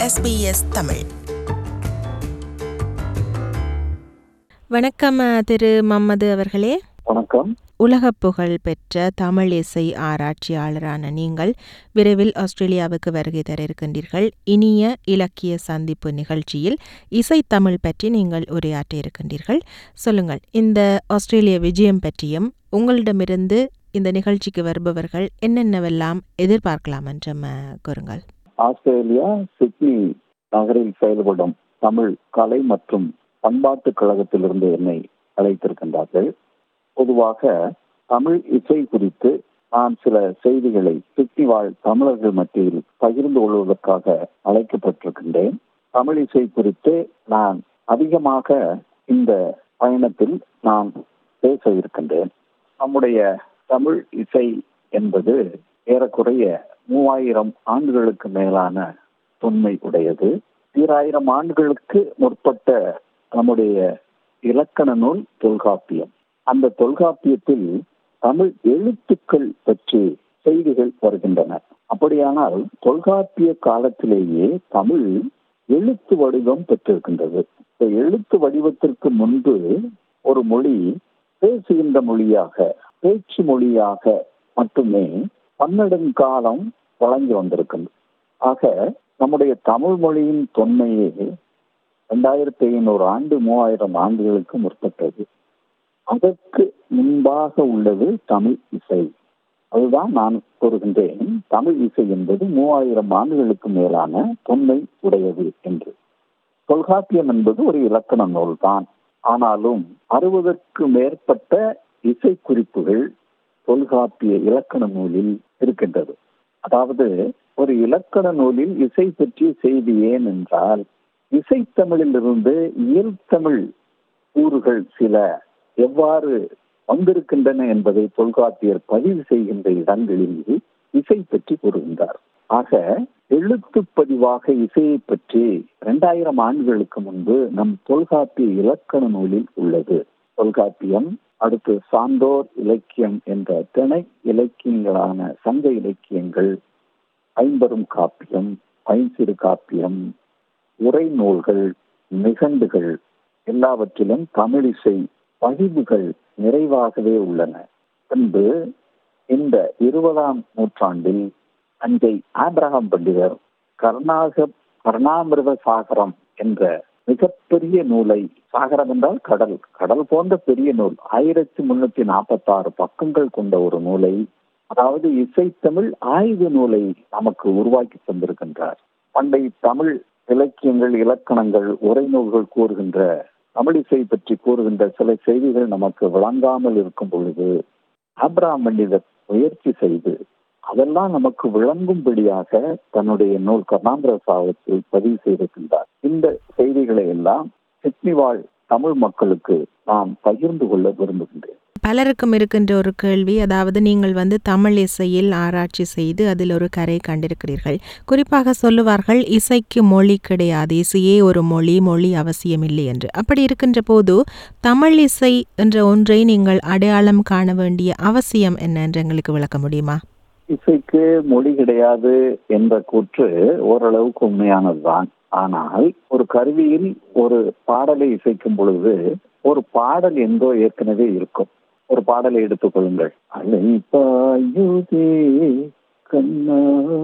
SBS Tamil வணக்கம் அஹ், திரு மம்மது அவர்களே வணக்கம் உலக புகழ் பெற்ற தமிழ் இசை ஆராய்ச்சியாளரான நீங்கள் விரைவில் ஆஸ்திரேலியாவுக்கு வருகை தர இருக்கின்றீர்கள் இனிய இலக்கிய சந்திப்பு நிகழ்ச்சியில் இசை தமிழ் பற்றி நீங்கள் உரையாற்ற இருக்கின்றீர்கள் சொல்லுங்கள் இந்த ஆஸ்திரேலிய விஜயம் பற்றியும் உங்களிடமிருந்து இந்த நிகழ்ச்சிக்கு வருபவர்கள் என்னென்னவெல்லாம் எதிர்பார்க்கலாம் என்றும் அஹ், கூறுங்கள் ஆஸ்திரேலியா சிட்னி நகரில் செயல்படும் தமிழ் கலை மற்றும் பண்பாட்டு கழகத்திலிருந்து என்னை அழைத்திருக்கின்றார்கள் பொதுவாக தமிழ் இசை குறித்து நான் சில செய்திகளை சிட்னி வாழ் தமிழர்கள் மத்தியில் பகிர்ந்து கொள்வதற்காக அழைக்கப்பட்டிருக்கின்றேன் தமிழ் இசை குறித்து நான் அதிகமாக இந்த பயணத்தில் நான் பேச இருக்கின்றேன் நம்முடைய தமிழ் இசை என்பது ஏறக்குறைய மூவாயிரம் ஆண்டுகளுக்கு மேலான தொன்மை உடையது ஈராயிரம் ஆண்டுகளுக்கு முற்பட்ட நம்முடைய இலக்கண நூல் தொல்காப்பியம் அந்த தொல்காப்பியத்தில் தமிழ் எழுத்துக்கள் பற்றி செய்திகள் வருகின்றன அப்படியானால் தொல்காப்பிய காலத்திலேயே தமிழ் எழுத்து வடிவம் பெற்றிருக்கின்றது இந்த எழுத்து வடிவத்திற்கு முன்பு ஒரு மொழி பேசுகின்ற மொழியாக பேச்சு மொழியாக மட்டுமே பன்னெடுங்காலம் வழங்கி வந்திருக்கின்றது ஆக நம்முடைய தமிழ் மொழியின் தொன்மையே ரெண்டாயிரத்தி ஐநூறு ஆண்டு மூவாயிரம் ஆண்டுகளுக்கு முற்பட்டது அதற்கு முன்பாக உள்ளது தமிழ் இசை அதுதான் நான் கூறுகின்றேன் தமிழ் இசை என்பது மூவாயிரம் ஆண்டுகளுக்கு மேலான தொன்மை உடையது என்று தொல்காப்பியம் என்பது ஒரு இலக்கண நூல்தான் ஆனாலும் அறுபதற்கு மேற்பட்ட இசை குறிப்புகள் தொல்காப்பிய இலக்கண நூலில் இருக்கின்றது அதாவது ஒரு இலக்கண நூலில் இசை பற்றிய செய்தி ஏன் என்றால் இசைத்தமிழிலிருந்து இயல்தமிழ் கூறுகள் சில எவ்வாறு வந்திருக்கின்றன என்பதை தொல்காப்பியர் பதிவு செய்கின்ற இடங்களில் இசை பற்றி கூறுகின்றார் ஆக எழுத்து பதிவாக இசையை பற்றி இரண்டாயிரம் ஆண்டுகளுக்கு முன்பு நம் தொல்காப்பிய இலக்கண நூலில் உள்ளது தொல்காப்பியம் அடுத்து சான்றோர் இலக்கியம் என்ற திணை இலக்கியங்களான சங்க இலக்கியங்கள் ஐம்பெரும் காப்பியம் ஐஞ்சிறு காப்பியம் உரை நூல்கள் நிகண்டுகள் எல்லாவற்றிலும் தமிழிசை பதிவுகள் நிறைவாகவே உள்ளன பின்பு இந்த இருபதாம் நூற்றாண்டில் தஞ்சை ஆப்ரஹாம் பண்டிதர் கர்நாக கர்ணாமிருத சாகரம் என்ற மிகப்பெரிய நூலை சாகரம் என்றால் கடல் கடல் போன்ற பெரிய நூல் ஆயிரத்தி முன்னூத்தி நாற்பத்தி ஆறு பக்கங்கள் கொண்ட ஒரு நூலை அதாவது இசைத்தமிழ் ஆய்வு நூலை நமக்கு உருவாக்கி தந்திருக்கின்றார் பண்டை தமிழ் இலக்கியங்கள் இலக்கணங்கள் உரைநூல்கள் கூறுகின்ற தமிழிசை பற்றி கூறுகின்ற சில செய்திகள் நமக்கு விளங்காமல் இருக்கும் பொழுது ஆப்ராம் பண்டிதர் முயற்சி செய்து அதெல்லாம் நமக்கு விளங்கும்படியாக தன்னுடைய நூல் கர்ணாந்திர சாகத்தில் பதிவு செய்திருக்கின்றார் இந்த செய்திகளை எல்லாம் சிட்னி வாழ் தமிழ் மக்களுக்கு நான் பகிர்ந்து கொள்ள விரும்புகின்றேன் பலருக்கும் இருக்கின்ற ஒரு கேள்வி அதாவது நீங்கள் வந்து தமிழ் இசையில் ஆராய்ச்சி செய்து அதில் ஒரு கரை கண்டிருக்கிறீர்கள் குறிப்பாக சொல்லுவார்கள் இசைக்கு மொழி கிடையாது இசையே ஒரு மொழி மொழி அவசியமில்லை என்று அப்படி இருக்கின்ற போது தமிழ் இசை என்ற ஒன்றை நீங்கள் அடையாளம் காண வேண்டிய அவசியம் என்ன என்று எங்களுக்கு விளக்க முடியுமா இசைக்கு மொழி கிடையாது என்ற கூற்று ஓரளவுக்கு உண்மையானதுதான் ஆனால் ஒரு கருவியில் ஒரு பாடலை இசைக்கும் பொழுது ஒரு பாடல் எங்கோ ஏற்கனவே இருக்கும் ஒரு பாடலை எடுத்துக்கொள்ளுங்கள் அலைப்பாயுதே கண்ணா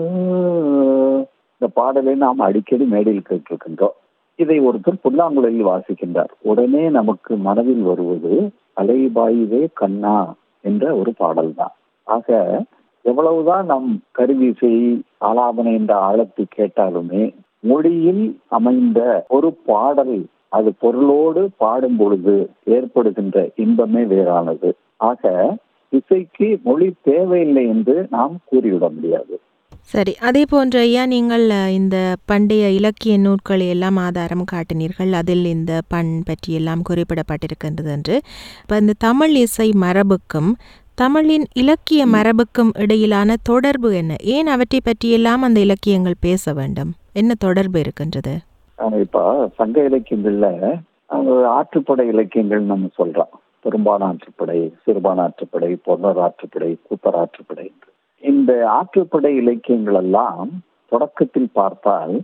இந்த பாடலை நாம் அடிக்கடி மேடையில் கேட்டிருக்கின்றோம் இதை ஒருத்தர் புல்லாங்குழலில் வாசிக்கின்றார் உடனே நமக்கு மனதில் வருவது அலைபாயுதே கண்ணா என்ற ஒரு பாடல் தான் ஆக எவ்வளவுதான் நம் கருவிசை ஆலாபனை என்ற ஆழத்தை கேட்டாலுமே மொழியில் அமைந்த ஒரு பாடல் அது பொருளோடு பாடும் பொழுது ஏற்படுகின்ற இன்பமே வேறானது ஆக இசைக்கு மொழி தேவையில்லை என்று நாம் கூறிவிட முடியாது சரி அதே போன்ற ஐயா நீங்கள் அஹ், இந்த பண்டைய இலக்கிய நூல்களை எல்லாம் ஆதாரம் காட்டினீர்கள் அதில் இந்த பண் பற்றியெல்லாம் குறிப்பிடப்பட்டிருக்கின்றது என்று இப்போ இந்த தமிழ் இசை மரபுக்கும் தமிழின் இலக்கிய மரபுக்கும் இடையிலான தொடர்பு என்ன ஏன் அவற்றை பற்றியெல்லாம் அந்த இலக்கியங்கள் பேச வேண்டும் என்ன தொடர்பு இருக்கின்றது ஆஹ் இப்ப சங்க இலக்கியங்கள்ல ஆஹ் ஆற்றுப்படை இலக்கியங்கள் நம்ம சொல்றோம் பெரும்பான ஆற்றுப்படை சிறுபான ஆற்றுப்படை பொன்னர் ஆற்றுப்படை கூத்தர் ஆற்றுப்படை இந்த ஆற்றுப்படை இலக்கியங்கள் எல்லாம் தொடக்கத்தில் பார்த்தால்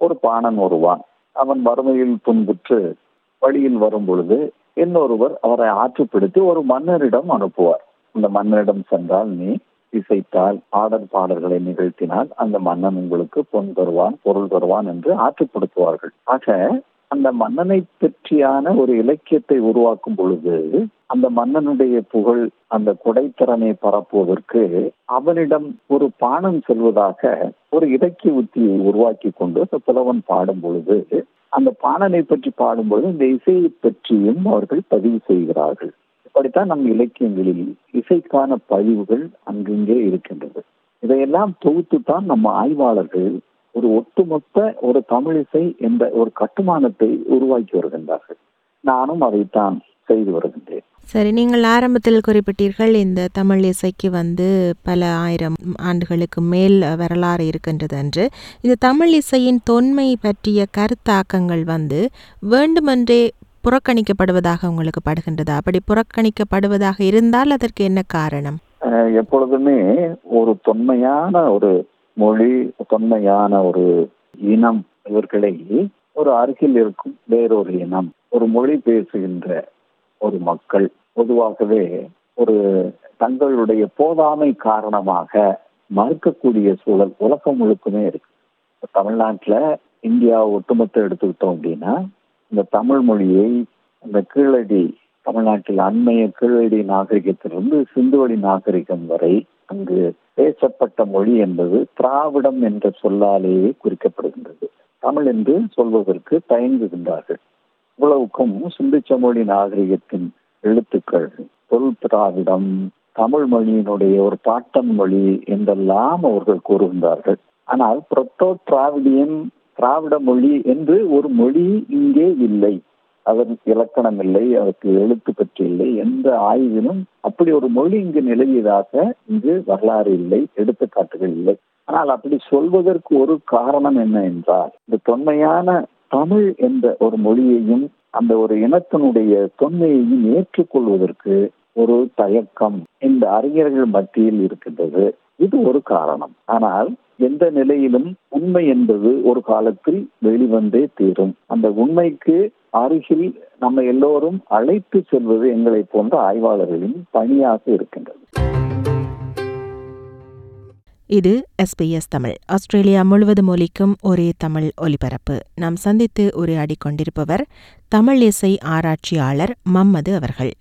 ஒரு பாணன் வருவான் அவன் வறுமையில் துன்புற்று வழியில் வரும் பொழுது இன்னொருவர் அவரை ஆற்றுப்படுத்தி ஒரு மன்னரிடம் அனுப்புவார் அந்த மன்னரிடம் சென்றால் நீ இசைத்தால் ஆடல் பாடல்களை நிகழ்த்தினால் அந்த மன்னன் உங்களுக்கு பொன் தருவான் பொருள் தருவான் என்று ஆற்றுப்படுத்துவார்கள் ஆக அந்த மன்னனை பற்றியான ஒரு இலக்கியத்தை உருவாக்கும் பொழுது அந்த மன்னனுடைய புகழ் அந்த கொடைத்திறனை பரப்புவதற்கு அவனிடம் ஒரு பானம் செல்வதாக ஒரு இலக்கிய உத்தியை உருவாக்கி கொண்டு அந்த புலவன் பாடும் பொழுது அந்த பாணனை பற்றி பாடும்பொழுது இந்த இசையை பற்றியும் அவர்கள் பதிவு செய்கிறார்கள் இப்படித்தான் நம் இலக்கியங்களில் இசைக்கான பதிவுகள் அங்கங்கே இருக்கின்றது இதையெல்லாம் தொகுத்துத்தான் நம்ம ஆய்வாளர்கள் ஒரு ஒட்டுமொத்த ஒரு தமிழிசை என்ற ஒரு கட்டுமானத்தை உருவாக்கி வருகின்றார்கள் நானும் அதைத்தான் செய்து வருகின்றேன் சரி நீங்கள் ஆரம்பத்தில் குறிப்பிட்டீர்கள் இந்த தமிழ் இசைக்கு வந்து பல ஆயிரம் ஆண்டுகளுக்கு மேல் வரலாறு இருக்கின்றது என்று இந்த தமிழ் இசையின் தொன்மை பற்றிய கருத்தாக்கங்கள் வந்து வேண்டுமென்றே புறக்கணிக்கப்படுவதாக உங்களுக்கு படுகின்றதா அப்படி புறக்கணிக்கப்படுவதாக இருந்தால் அதற்கு என்ன காரணம் எப்பொழுதுமே ஒரு தொன்மையான ஒரு மொழி தொன்மையான ஒரு இனம் இவர்களை ஒரு அருகில் இருக்கும் வேறொரு இனம் ஒரு மொழி பேசுகின்ற ஒரு மக்கள் பொதுவாகவே ஒரு தங்களுடைய போதாமை காரணமாக மறுக்கக்கூடிய சூழல் உலகம் முழுக்குமே இருக்கு தமிழ்நாட்டில் இந்தியா ஒட்டுமொத்த எடுத்துக்கிட்டோம் அப்படின்னா இந்த தமிழ் மொழியை இந்த கீழடி தமிழ்நாட்டில் அண்மைய கீழடி நாகரிகத்திலிருந்து சிந்துவெளி நாகரிகம் வரை அங்கு பேசப்பட்ட மொழி என்பது திராவிடம் என்ற சொல்லாலேயே குறிக்கப்படுகின்றது தமிழ் என்று சொல்வதற்கு தயங்குகின்றார்கள் இவ்வளவுக்கும் சிந்து சமொழி நாகரிகத்தின் எழுத்துக்கள் தொல் திராவிடம் தமிழ் மொழியினுடைய ஒரு பாட்டன் மொழி என்றெல்லாம் அவர்கள் கூறுகின்றார்கள் ஆனால் புரோட்டோ திராவிடியன் திராவிட மொழி என்று ஒரு மொழி இங்கே இல்லை அதற்கு இலக்கணம் இல்லை அதற்கு எழுத்து பற்றி இல்லை எந்த ஆய்விலும் அப்படி ஒரு மொழி இங்கு நிலவியதாக இங்கு வரலாறு இல்லை எடுத்துக்காட்டுகள் இல்லை ஆனால் அப்படி சொல்வதற்கு ஒரு காரணம் என்ன என்றால் இந்த தொன்மையான தமிழ் என்ற ஒரு மொழியையும் அந்த ஒரு இனத்தினுடைய தொன்மையையும் ஏற்றுக்கொள்வதற்கு ஒரு தயக்கம் இந்த அறிஞர்கள் மத்தியில் இருக்கின்றது இது ஒரு காரணம் ஆனால் எந்த நிலையிலும் உண்மை என்பது ஒரு காலத்தில் வெளிவந்தே தீரும் அந்த உண்மைக்கு அருகில் நம்ம எல்லோரும் அழைத்து செல்வது எங்களை போன்ற ஆய்வாளர்களின் பணியாக இருக்கின்றது இது எஸ்பிஎஸ் தமிழ் ஆஸ்திரேலியா முழுவதும் ஒலிக்கும் ஒரே தமிழ் ஒலிபரப்பு நாம் சந்தித்து உரையாடி கொண்டிருப்பவர் தமிழ் இசை ஆராய்ச்சியாளர் மம்மது அவர்கள்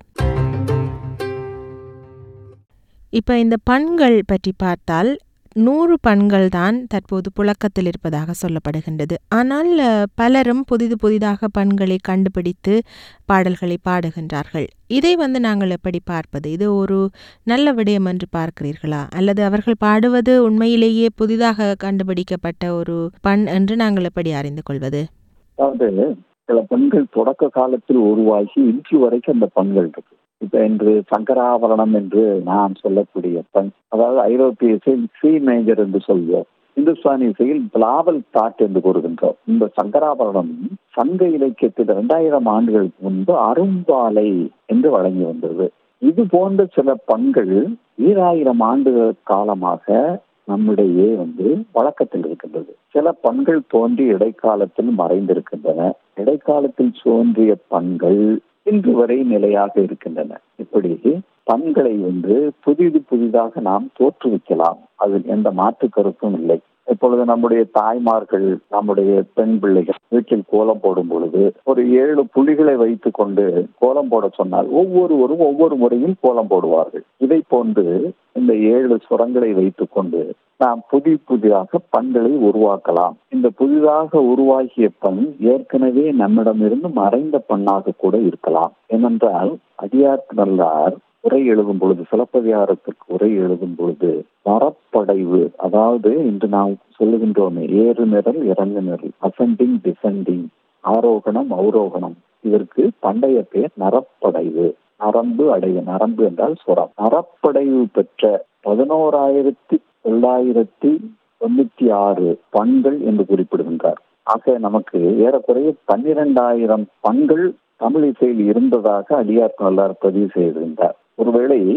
இப்போ இந்த பண்கள் பற்றி பார்த்தால் நூறு பண்கள் தான் தற்போது புழக்கத்தில் இருப்பதாக சொல்லப்படுகின்றது ஆனால் பலரும் புதிது புதிதாக பண்களை கண்டுபிடித்து பாடல்களை பாடுகின்றார்கள் இதை வந்து நாங்கள் எப்படி பார்ப்பது இது ஒரு நல்ல விடயம் என்று பார்க்கிறீர்களா அல்லது அவர்கள் பாடுவது உண்மையிலேயே புதிதாக கண்டுபிடிக்கப்பட்ட ஒரு பண் என்று நாங்கள் எப்படி அறிந்து கொள்வது அதாவது சில பெண்கள் தொடக்க காலத்தில் உருவாகி இன்று வரைக்கும் அந்த பண்கள் இருக்கு இப்ப என்று சங்கராபரணம் என்று நாம் சொல்லக்கூடிய பண் அதாவது ஐரோப்பிய இசையில் சி மேஜர் என்று சொல்வோம் இந்துஸ்தானி இசையில் பிளாவல் தாட் என்று கூறுகின்றோம் இந்த சங்கராபரணம் சங்க இலக்கியத்தில் இரண்டாயிரம் ஆண்டுகளுக்கு முன்பு அரும்பாலை என்று வழங்கி வந்தது இது போன்ற சில பண்கள் ஈராயிரம் ஆண்டுகள் காலமாக நம்மிடையே வந்து வழக்கத்தில் இருக்கின்றது சில பண்கள் தோன்றி இடைக்காலத்தில் மறைந்திருக்கின்றன இடைக்காலத்தில் தோன்றிய பண்கள் இன்று வரை நிலையாக இருக்கின்றன இப்படி பண்களை வந்து புதிது புதிதாக நாம் தோற்றுவிக்கலாம் அதில் எந்த மாற்று கருத்தும் இல்லை இப்பொழுது நம்முடைய தாய்மார்கள் நம்முடைய பெண் பிள்ளைகள் வீட்டில் கோலம் போடும் பொழுது ஒரு ஏழு புள்ளிகளை வைத்துக் கொண்டு கோலம் போட சொன்னால் ஒவ்வொருவரும் ஒவ்வொரு முறையும் கோலம் போடுவார்கள் இதை போன்று இந்த ஏழு சுரங்களை வைத்துக் கொண்டு நாம் புதிய புதிதாக பண்களை உருவாக்கலாம் இந்த புதிதாக உருவாகிய பண் ஏற்கனவே நம்மிடமிருந்து மறைந்த பண்ணாக கூட இருக்கலாம் ஏனென்றால் அடியார் நல்லார் உரை எழுதும் பொழுது சிலப்பதிகாரத்துக்கு உரை எழுதும் பொழுது மரப்படைவு அதாவது இன்று நாம் சொல்லுகின்றோமே ஏறு நிரல் இறங்கு நிரல் அசெண்டிங் டிசெண்டிங் ஆரோகணம் அவரோகணம் இதற்கு பண்டைய பெயர் நரப்படைவு நரம்பு அடைவு நரம்பு என்றால் சுரம் நரப்படைவு பெற்ற பதினோராயிரத்தி தொள்ளாயிரத்தி தொண்ணூத்தி ஆறு பண்கள் என்று குறிப்பிடுகின்றார் ஆக நமக்கு ஏறக்குறைய பன்னிரெண்டாயிரம் பண்கள் தமிழ் இசையில் இருந்ததாக அடியார் நல்லார் பதிவு செய்திருந்தார் ஒருவேளை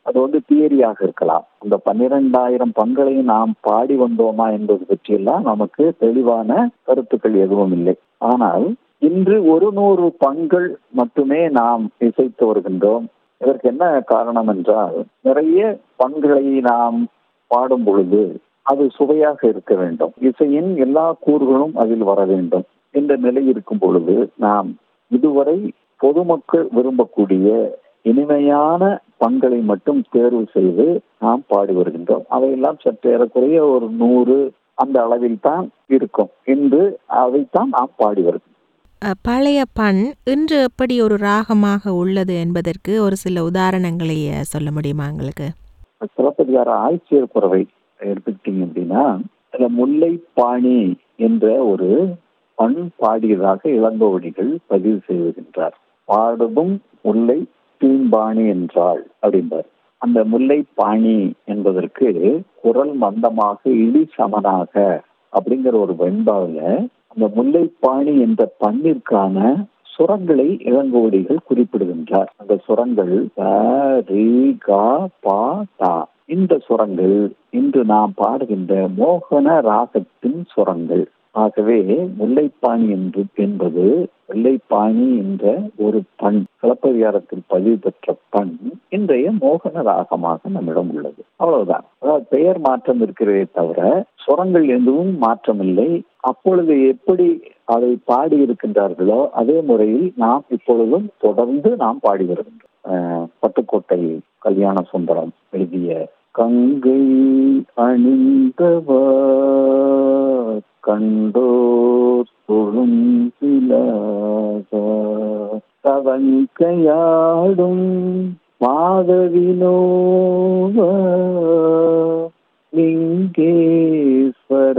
அது வந்து தியரியாக இருக்கலாம் அந்த பன்னிரெண்டாயிரம் பண்களையும் நாம் பாடி வந்தோமா என்பது பற்றியெல்லாம் நமக்கு தெளிவான கருத்துக்கள் எதுவும் இல்லை ஆனால் இன்று ஒரு நூறு பண்கள் மட்டுமே நாம் இசைத்து வருகின்றோம் இதற்கு என்ன காரணம் என்றால் நிறைய பண்களை நாம் பாடும் பொழுது அது சுவையாக இருக்க வேண்டும் இசையின் எல்லா கூறுகளும் அதில் வர வேண்டும் என்ற நிலை இருக்கும் பொழுது நாம் இதுவரை பொதுமக்கள் விரும்பக்கூடிய இனிமையான பண்களை மட்டும் தேர்வு செய்து நாம் பாடி வருகின்றோம் அவையெல்லாம் சற்று ஏறக்குறைய ஒரு நூறு அந்த அளவில் தான் இருக்கும் என்று அதைத்தான் நாம் பாடி வருகிறோம் அஹ், பழைய பண் இன்று எப்படி ஒரு ராகமாக உள்ளது என்பதற்கு ஒரு சில உதாரணங்களை அஹ், சொல்ல முடியுமா எங்களுக்கு சிலப்பதிகார ஆட்சியர் குறவை எடுத்துக்கிட்டீங்க அப்படின்னா அதுல முல்லை பாணி என்ற ஒரு பண் பாடியதாக இளங்கோவடிகள் பதிவு செய்கின்றார் பாடுதும் முல்லை தீம்பாணி என்றாள் அப்படின்றார் அந்த முல்லை பாணி என்பதற்கு குரல் மந்தமாக இடி சமனாக அப்படிங்கிற ஒரு வெண்பாவில அந்த முல்லைப்பாணி என்ற பண்ணிற்கான சுரங்களை இளங்கோவடிகள் குறிப்பிடுகின்றார் அந்த சுரங்கள் ப, ரி, கா, பா, தா இந்த சுரங்கள் இன்று நாம் பாடுகின்ற மோகன ராகத்தின் சுரங்கள் ஆகவே முல்லைப்பாணி என்று என்பது வெள்ளைப்பாணி என்ற ஒரு பண் சிலப்பதிகாரத்தில் பதிவு பெற்ற பண் இன்றைய மோகன ராகமாக நம்மிடம் உள்ளது அவ்வளவுதான் அதாவது பெயர் மாற்றம் இருக்கிறதே தவிர சுரங்கள் எதுவும் மாற்றமில்லை அப்பொழுது எப்படி அதை பாடி இருக்கின்றார்களோ அதே முறையில் நாம் இப்பொழுதும் தொடர்ந்து நாம் பாடி வருகின்றோம் அஹ், பட்டுக்கோட்டை கல்யாண சுந்தரம் எழுதிய கங்கை அணிந்தவர் கண்டோர் தொழும் சிலாக கவங்கையாடும் மாதவினோவ லிங்கேஸ்வர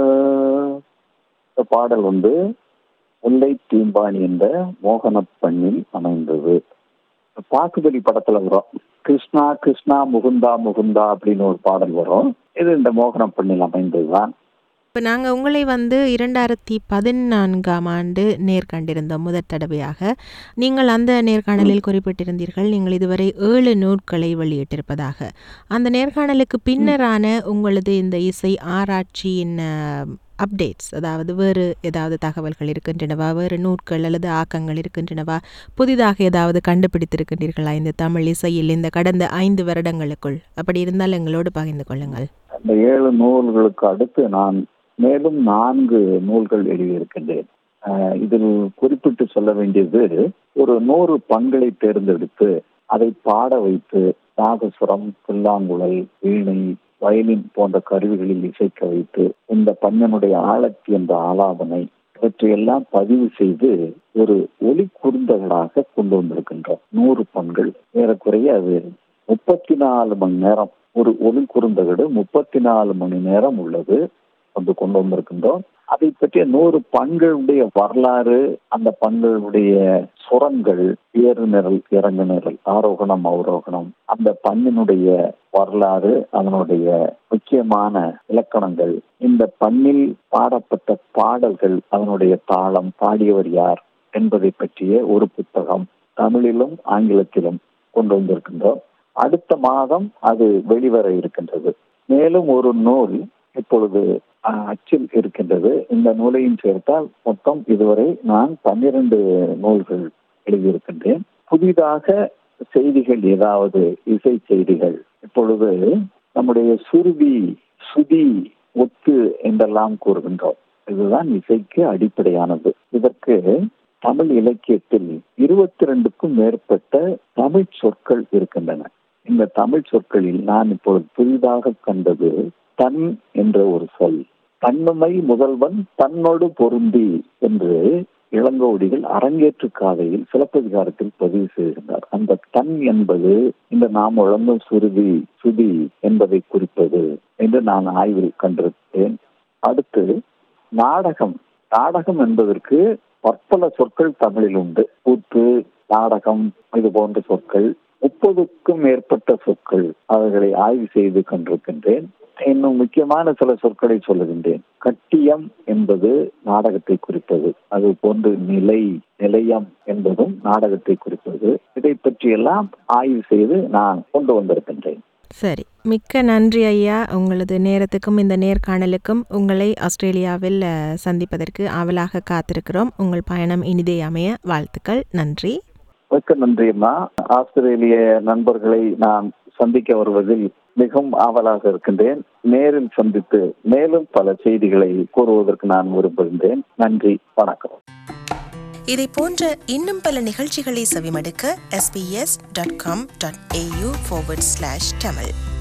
இந்த பாடல் வந்து முல்லை தீம்பாணி என்ற மோகன பண்ணில் அமைந்தது பாக்குபலி படத்துல வரும் கிருஷ்ணா கிருஷ்ணா முகுந்தா முகுந்தா அப்படின்னு ஒரு பாடல் வரும் இது இந்த மோகன பண்ணில் அமைந்ததுதான் இப்போ நாங்கள் உங்களை வந்து இரண்டாயிரத்தி பதினான்காம் ஆண்டு நேர்கண்டிருந்தோம் முதற் தடவையாக நீங்கள் அந்த நேர்காணலில் குறிப்பிட்டிருந்தீர்கள் நீங்கள் இதுவரை ஏழு நூட்களை வெளியிட்டிருப்பதாக அந்த நேர்காணலுக்கு பின்னரான உங்களது இந்த இசை ஆராய்ச்சியின் அப்டேட்ஸ் அதாவது வேறு ஏதாவது தகவல்கள் இருக்கின்றனவா வேறு நூட்கள் அல்லது ஆக்கங்கள் இருக்கின்றனவா புதிதாக ஏதாவது கண்டுபிடித்திருக்கின்றீர்களா இந்த தமிழ் இசையில் இந்த கடந்த ஐந்து வருடங்களுக்குள் அப்படி இருந்தால் எங்களோடு பகிர்ந்து கொள்ளுங்கள் அந்த ஏழு நூல்களுக்கு அடுத்து நான் மேலும் நான்கு நூல்கள் எழுதியிருக்கின்றேன் அஹ் இதில் குறிப்பிட்டு சொல்ல வேண்டியது ஒரு நூறு பண்களை தேர்ந்தெடுத்து அதை பாட வைத்து நாகசுரம் புல்லாங்குழல் வீணை வயலின் போன்ற கருவிகளில் இசைக்க வைத்து இந்த பண்ணனுடைய ஆழத்தி என்ற ஆலாபனை இவற்றையெல்லாம் பதிவு செய்து ஒரு ஒலி குறுந்தகடாக கொண்டு வந்திருக்கின்றோம் நூறு பண்கள் ஏறக்குறைய அது முப்பத்தி நாலு மணி நேரம் ஒரு ஒளி குறுந்தகடு முப்பத்தி நாலு மணி நேரம் உள்ளது வந்து கொண்டு வந்திருக்கின்றோம் அதை பற்றிய நூறு பண்களுடைய வரலாறு அந்த பண்களுடைய சுரங்கள் ஏறு நிரல் இறங்கு நிரல் ஆரோகணம் அவரோகணம் அந்த பண்ணினுடைய வரலாறு அதனுடைய முக்கியமான இலக்கணங்கள் இந்த பண்ணில் பாடப்பட்ட பாடல்கள் அதனுடைய தாளம் பாடியவர் யார் என்பதை பற்றிய ஒரு புத்தகம் தமிழிலும் ஆங்கிலத்திலும் கொண்டு வந்திருக்கின்றோம் அடுத்த மாதம் அது வெளிவர இருக்கின்றது மேலும் ஒரு நூல் இப்பொழுது அஹ், அச்சில் இருக்கின்றது இந்த நூலையும் சேர்த்தால் மொத்தம் இதுவரை நான் பன்னிரண்டு நூல்கள் எழுதியிருக்கின்றேன் புதிதாக செய்திகள் ஏதாவது இசை செய்திகள் இப்பொழுது நம்முடைய சுருதி சுதி ஒத்து என்றெல்லாம் கூறுகின்றோம் இதுதான் இசைக்கு அடிப்படையானது இதற்கு தமிழ் இலக்கியத்தில் இருபத்தி ரெண்டுக்கும் மேற்பட்ட தமிழ் சொற்கள் இருக்கின்றன இந்த தமிழ் சொற்களில் நான் இப்பொழுது புதிதாக கண்டது தன் என்ற ஒரு சொல் தன்னுமை முதல்வன் தன்னோடு பொருந்தி என்று இளங்கோவடிகள் அரங்கேற்று காதையில் சிலப்பதிகாரத்தில் பதிவு செய்கின்றார் அந்த தன் என்பது இந்த நாம் வழங்கும் சுருதி சுதி என்பதை குறிப்பது என்று நான் ஆய்வில் கண்டிருக்கிறேன் அடுத்து நாடகம் நாடகம் என்பதற்கு பற்பல சொற்கள் தமிழில் உண்டு கூத்து நாடகம் இது போன்ற சொற்கள் முப்பதுக்கும் மேற்பட்ட சொற்கள் அவைகளை ஆய்வு செய்து கண்டிருக்கின்றேன் இன்னும் முக்கியமான சில சொற்களை சொல்லுகின்றேன் கட்டியம் என்பது நாடகத்தை குறிப்பது அது போன்று நிலை நிலையம் என்பதும் நாடகத்தை குறிப்பது இதை பற்றியெல்லாம் ஆய்வு செய்து நான் கொண்டு வந்திருக்கின்றேன் சரி மிக்க நன்றி ஐயா உங்களது நேரத்துக்கும் இந்த நேர்காணலுக்கும் உங்களை ஆஸ்திரேலியாவில் அஹ், சந்திப்பதற்கு ஆவலாக காத்திருக்கிறோம் உங்கள் பயணம் இனிதே அமைய வாழ்த்துக்கள் நன்றி மிக்க நன்றி அம்மா ஆஸ்திரேலிய நண்பர்களை நான் சந்திக்க வருவதில் மிகவும் ஆவலாக இருக்கின்றேன் நேரில் சந்தித்து மேலும் பல செய்திகளை கூறுவதற்கு நான் விரும்புகின்றேன் நன்றி வணக்கம் இதை போன்ற இன்னும் பல நிகழ்ச்சிகளை செவிமடுக்க sbs.com.au forward slash tamil